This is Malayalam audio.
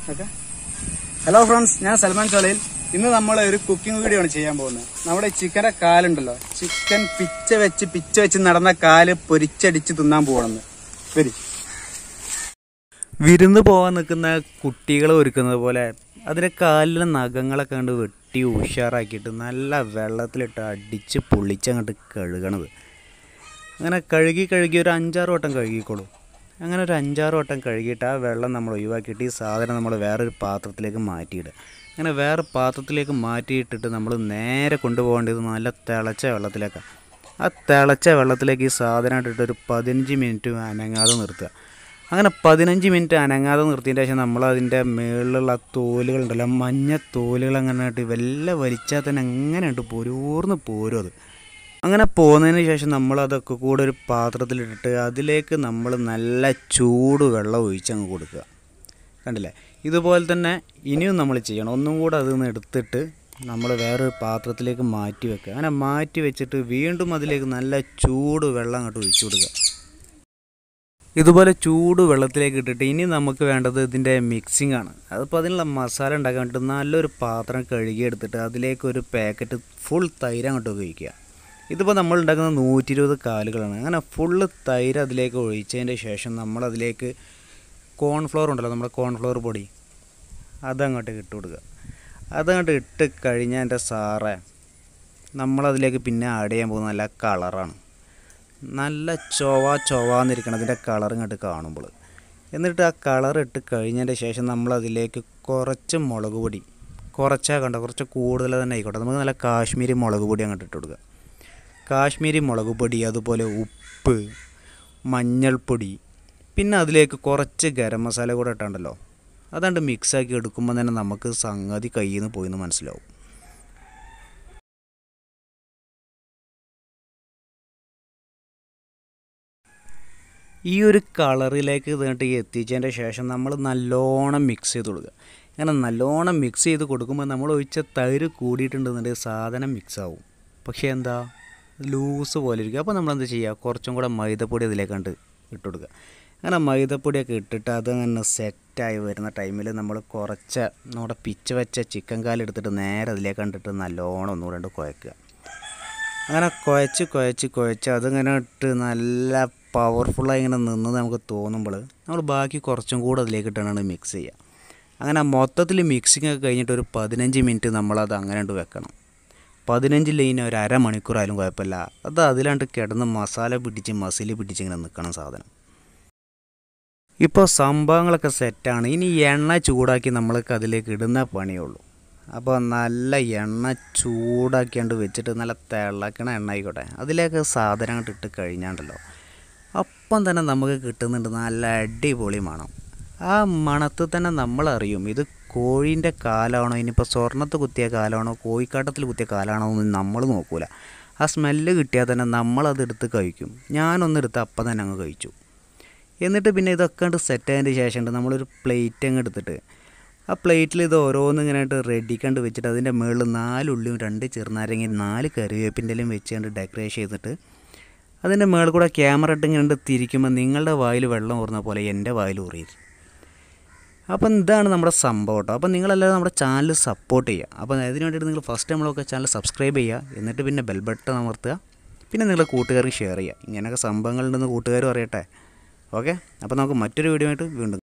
ഓക്കെ ഹലോ ഫ്രണ്ട്സ് ഞാൻ സൽമാൻ ചോലയിൽ ഇന്ന് നമ്മൾ ഒരു കുക്കിംഗ് വീഡിയോ ആണ് ചെയ്യാൻ പോകുന്നത് നമ്മുടെ ചിക്കന്റെ കാലുണ്ടല്ലോ ചിക്കൻ പിച്ച വെച്ച് പിച്ച വെച്ച് നടന്ന കാല് പൊരിച്ചടിച്ച് തിന്നാൻ പോകണമെന്ന് വരി വിരുന്ന് പോകാൻ നിൽക്കുന്ന കുട്ടികൾ ഒരുക്കുന്നത് പോലെ അതിൻ്റെ കാലിലെ നഖങ്ങളൊക്കെ കണ്ട് വെട്ടി ഉഷാറാക്കിയിട്ട് നല്ല വെള്ളത്തിലിട്ട് അടിച്ച് പൊള്ളിച്ചങ്ങോട്ട് കഴുകണത് അങ്ങനെ കഴുകി കഴുകി ഒരു അഞ്ചാറ് വട്ടം കഴുകിക്കോളൂ അങ്ങനെ ഒരു അഞ്ചാറ് വട്ടം കഴുകിയിട്ട് ആ വെള്ളം നമ്മൾ ഒഴിവാക്കിയിട്ട് ഈ സാധനം നമ്മൾ വേറൊരു പാത്രത്തിലേക്ക് മാറ്റിയിടുക അങ്ങനെ വേറെ പാത്രത്തിലേക്ക് മാറ്റിയിട്ടിട്ട് നമ്മൾ നേരെ കൊണ്ടുപോകേണ്ടത് നല്ല തിളച്ച വെള്ളത്തിലേക്കാണ് ആ തിളച്ച വെള്ളത്തിലേക്ക് ഈ സാധനം ഇട്ടിട്ട് ഒരു പതിനഞ്ച് മിനിറ്റ് അനങ്ങാതെ നിർത്തുക അങ്ങനെ പതിനഞ്ച് മിനിറ്റ് അനങ്ങാതെ നിർത്തിയതിന് ശേഷം നമ്മൾ അതിൻ്റെ മുകളിലുള്ള തോലുകളുണ്ടല്ലോ മഞ്ഞ തോലുകൾ അങ്ങനെ ഇട്ട് വല്ല വലിച്ചാൽ തന്നെ അങ്ങനെ ഇട്ട് പോരൂർന്ന് പോരും അത് അങ്ങനെ പോകുന്നതിന് ശേഷം നമ്മൾ അതൊക്കെ കൂടെ ഒരു പാത്രത്തിലിട്ടിട്ട് അതിലേക്ക് നമ്മൾ നല്ല ചൂട് വെള്ളം ഒഴിച്ചങ്ങ് കൊടുക്കുക കണ്ടില്ലേ ഇതുപോലെ തന്നെ ഇനിയും നമ്മൾ ചെയ്യണം ഒന്നും കൂടെ അതിൽ നിന്ന് എടുത്തിട്ട് നമ്മൾ വേറൊരു പാത്രത്തിലേക്ക് മാറ്റി വെക്കുക അങ്ങനെ മാറ്റി വെച്ചിട്ട് വീണ്ടും അതിലേക്ക് നല്ല ചൂട് വെള്ളം അങ്ങോട്ട് ഒഴിച്ചു കൊടുക്കുക ഇതുപോലെ ചൂട് വെള്ളത്തിലേക്ക് ഇട്ടിട്ട് ഇനി നമുക്ക് വേണ്ടത് ഇതിൻ്റെ മിക്സിംഗ് ആണ് അതിപ്പോൾ അതിനുള്ള മസാല ഉണ്ടാക്കാൻ വേണ്ടിയിട്ട് നല്ലൊരു പാത്രം കഴുകിയെടുത്തിട്ട് അതിലേക്ക് ഒരു പാക്കറ്റ് ഫുൾ തൈര് അങ്ങോട്ട് ഉപയോഗിക്കുക ഇതിപ്പോൾ നമ്മൾ ഉണ്ടാക്കുന്ന നൂറ്റി ഇരുപത് കാലുകളാണ് അങ്ങനെ ഫുള്ള് തൈര് അതിലേക്ക് ഒഴിച്ചതിൻ്റെ ശേഷം നമ്മളതിലേക്ക് കോൺഫ്ലവർ ഉണ്ടല്ലോ നമ്മുടെ കോൺഫ്ലവർ പൊടി അതങ്ങോട്ട് ഇട്ട് കൊടുക്കുക അതങ്ങോട്ട് ഇട്ട് കഴിഞ്ഞാൽ എൻ്റെ സാറേ നമ്മളതിലേക്ക് പിന്നെ ആഡ് ചെയ്യാൻ പോകുന്ന നല്ല കളറാണ് നല്ല ചൊവ ചൊവാന്നിരിക്കണം അതിൻ്റെ കളർ ഇങ്ങോട്ട് കാണുമ്പോൾ എന്നിട്ട് ആ കളർ ഇട്ട് കഴിഞ്ഞതിൻ്റെ ശേഷം നമ്മളതിലേക്ക് കുറച്ച് മുളക് പൊടി കുറച്ചാൽ കണ്ട കുറച്ച് കൂടുതൽ തന്നെ ആയിക്കോട്ടെ നമുക്ക് നല്ല കാശ്മീരി മുളക് പൊടി അങ്ങോട്ട് ഇട്ട് കൊടുക്കുക കാശ്മീരി മുളക് പൊടി അതുപോലെ ഉപ്പ് മഞ്ഞൾപ്പൊടി പിന്നെ അതിലേക്ക് കുറച്ച് ഗരം മസാല കൂടെ ഇട്ടുണ്ടല്ലോ അതാണ്ട് മിക്സാക്കി എടുക്കുമ്പോൾ തന്നെ നമുക്ക് സംഗതി കയ്യിൽ നിന്ന് പോയിന്ന് മനസ്സിലാവും ഈ ഒരു കളറിലേക്ക് ഇതിട്ട് എത്തിച്ചതിൻ്റെ ശേഷം നമ്മൾ നല്ലോണം മിക്സ് ചെയ്ത് കൊടുക്കുക അങ്ങനെ നല്ലോണം മിക്സ് ചെയ്ത് കൊടുക്കുമ്പോൾ നമ്മൾ ഒഴിച്ച തൈര് കൂടിയിട്ടുണ്ടെന്നുണ്ടെങ്കിൽ സാധനം മിക്സ് ആവും പക്ഷേ എന്താ ലൂസ് പോലെ ഇരിക്കും അപ്പോൾ നമ്മൾ എന്താ ചെയ്യുക കുറച്ചും കൂടെ മൈദപ്പൊടി അതിലേക്ക് കണ്ട് ഇട്ട് കൊടുക്കുക അങ്ങനെ മൈദപ്പൊടിയൊക്കെ ഇട്ടിട്ട് അതങ്ങനെ സെറ്റായി വരുന്ന ടൈമിൽ നമ്മൾ കുറച്ച് നമ്മുടെ പിച്ച് വെച്ച ചിക്കൻ കാലെടുത്തിട്ട് നേരെ അതിലേക്ക് കണ്ടിട്ട് നല്ലോണം ഒന്നുകൂടെ ഉണ്ട് കുഴക്കുക അങ്ങനെ കുഴച്ച് കുഴച്ച് കുഴച്ച് അതിങ്ങനെ ഇട്ട് നല്ല പവർഫുള്ളായി ഇങ്ങനെ നിന്ന് നമുക്ക് തോന്നുമ്പോൾ നമ്മൾ ബാക്കി കുറച്ചും കൂടെ അതിലേക്ക് ഇട്ടാണ് മിക്സ് ചെയ്യുക അങ്ങനെ മൊത്തത്തിൽ മിക്സിങ് ഒക്കെ കഴിഞ്ഞിട്ട് ഒരു പതിനഞ്ച് മിനിറ്റ് നമ്മളത് അങ്ങനെ ഉണ്ട് വെക്കണം പതിനഞ്ച് ലൈൻ ഒരു അരമണിക്കൂറായാലും കുഴപ്പമില്ല അത് അതിലാണ്ട് കിടന്ന് മസാല പിടിച്ച് മസിൽ പിടിച്ച് ഇങ്ങനെ നിൽക്കണം സാധനം ഇപ്പോൾ സംഭവങ്ങളൊക്കെ സെറ്റാണ് ഇനി എണ്ണ ചൂടാക്കി നമ്മൾക്ക് അതിലേക്ക് ഇടുന്ന പണിയുള്ളൂ അപ്പോൾ നല്ല എണ്ണ ചൂടാക്കിയാണ്ട് വെച്ചിട്ട് നല്ല തിളക്കണ എണ്ണ ആയിക്കോട്ടെ അതിലേക്ക് സാധനം അങ്ങോട്ട് ഇട്ട് കഴിഞ്ഞാണ്ടല്ലോ അപ്പം തന്നെ നമുക്ക് കിട്ടുന്നുണ്ട് നല്ല അടിപൊളി മണം ആ മണത്തിൽ തന്നെ നമ്മളറിയും ഇത് കോഴീൻ്റെ കാലാണോ ഇനിയിപ്പോൾ സ്വർണ്ണത്ത് കുത്തിയ കാലാണോ കോഴിക്കാട്ടത്തിൽ കുത്തിയ കാലാണോ എന്ന് നമ്മൾ നോക്കൂല ആ സ്മെല്ല് കിട്ടിയാൽ തന്നെ നമ്മളത് എടുത്ത് കഴിക്കും ഞാനൊന്ന് എടുത്ത് അപ്പം തന്നെ അങ്ങ് കഴിച്ചു എന്നിട്ട് പിന്നെ ഇതൊക്കെ കണ്ട് സെറ്റ് ആയതിൻ്റെ ശേഷം ഉണ്ട് നമ്മളൊരു പ്ലേറ്റ് അങ്ങ് എടുത്തിട്ട് ആ പ്ലേറ്റിൽ ഇത് ഓരോന്ന് ഇങ്ങനെ ആയിട്ട് റെഡി കണ്ട് വെച്ചിട്ട് അതിൻ്റെ മുകളിൽ നാല് ഉള്ളിയും രണ്ട് ചെറുനാരങ്ങയും നാല് കറിവേപ്പിൻ്റെലും വെച്ചുകൊണ്ട് ഡെക്കറേഷൻ ചെയ്തിട്ട് അതിൻ്റെ മുകളിൽ കൂടെ ക്യാമറ ഇട്ട് ഇങ്ങനെ തിരിക്കുമ്പോൾ നിങ്ങളുടെ വായിൽ വെള്ളം ഊറുന്ന പോലെ എൻ്റെ വായിൽ ഊറിയത് അപ്പം ഇതാണ് നമ്മുടെ സംഭവം കേട്ടോ അപ്പം നിങ്ങളെല്ലാവരും നമ്മുടെ ചാനൽ സപ്പോർട്ട് ചെയ്യുക അപ്പോൾ അതിന് വേണ്ടിയിട്ട് നിങ്ങൾ ഫസ്റ്റ് നമ്മളൊക്കെ ചാനൽ സബ്സ്ക്രൈബ് ചെയ്യുക എന്നിട്ട് പിന്നെ ബെൽ ബട്ടൺ അമർത്തുക പിന്നെ നിങ്ങളുടെ കൂട്ടുകാർക്ക് ഷെയർ ചെയ്യുക ഇങ്ങനെയൊക്കെ സംഭവങ്ങളുണ്ടെന്ന് കൂട്ടുകാരും അറിയട്ടെ ഓക്കെ അപ്പോൾ നമുക്ക് മറ്റൊരു വീഡിയോ ആയിട്ട് വീണ്ടും